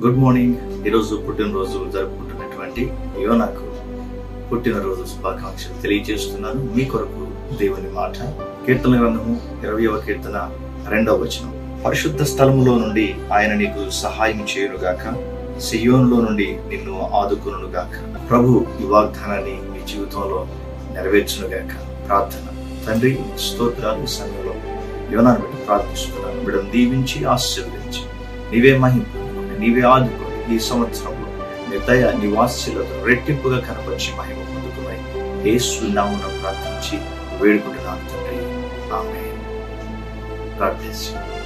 good morning ఈరోజు పుట్టినరోజు జరుపుకుంటున్నటువంటి యోనాకు పుట్టినరోజు శుభాకాంక్షలు తెలియజేస్తున్నాను మీ కొరకు దేవుని మాట కీర్తన గ్రంథము ఇరవయవ కీర్తన రెండవ వచనం పరిశుద్ధ స్థలములో నుండి ఆయన నీకు సహాయం చేయునుగాక సియోనులో నుండి నిన్ను ఆదుకునుగాక ప్రభు ఈ వాగ్దానాన్ని మీ జీవితంలో నెరవేర్చునుగాక ప్రార్థన తండ్రి స్తోత్రాలు సమయంలో యోనాను బట్టి ప్రార్థిస్తున్నాను బిడ్డను దీవించి ఆశీర్వదించి నీవే మహిమ నీవే ఆదుకొని ఈ సంవత్సరంలో నీ దయ నీ వాత్సల్యతను రెట్టింపుగా కనపరిచి మహిమ పొందుకున్నాయి యేసు నామున ప్రార్థించి వేడుకుంటున్నాను తండ్రి ఆమె ప్రార్థించి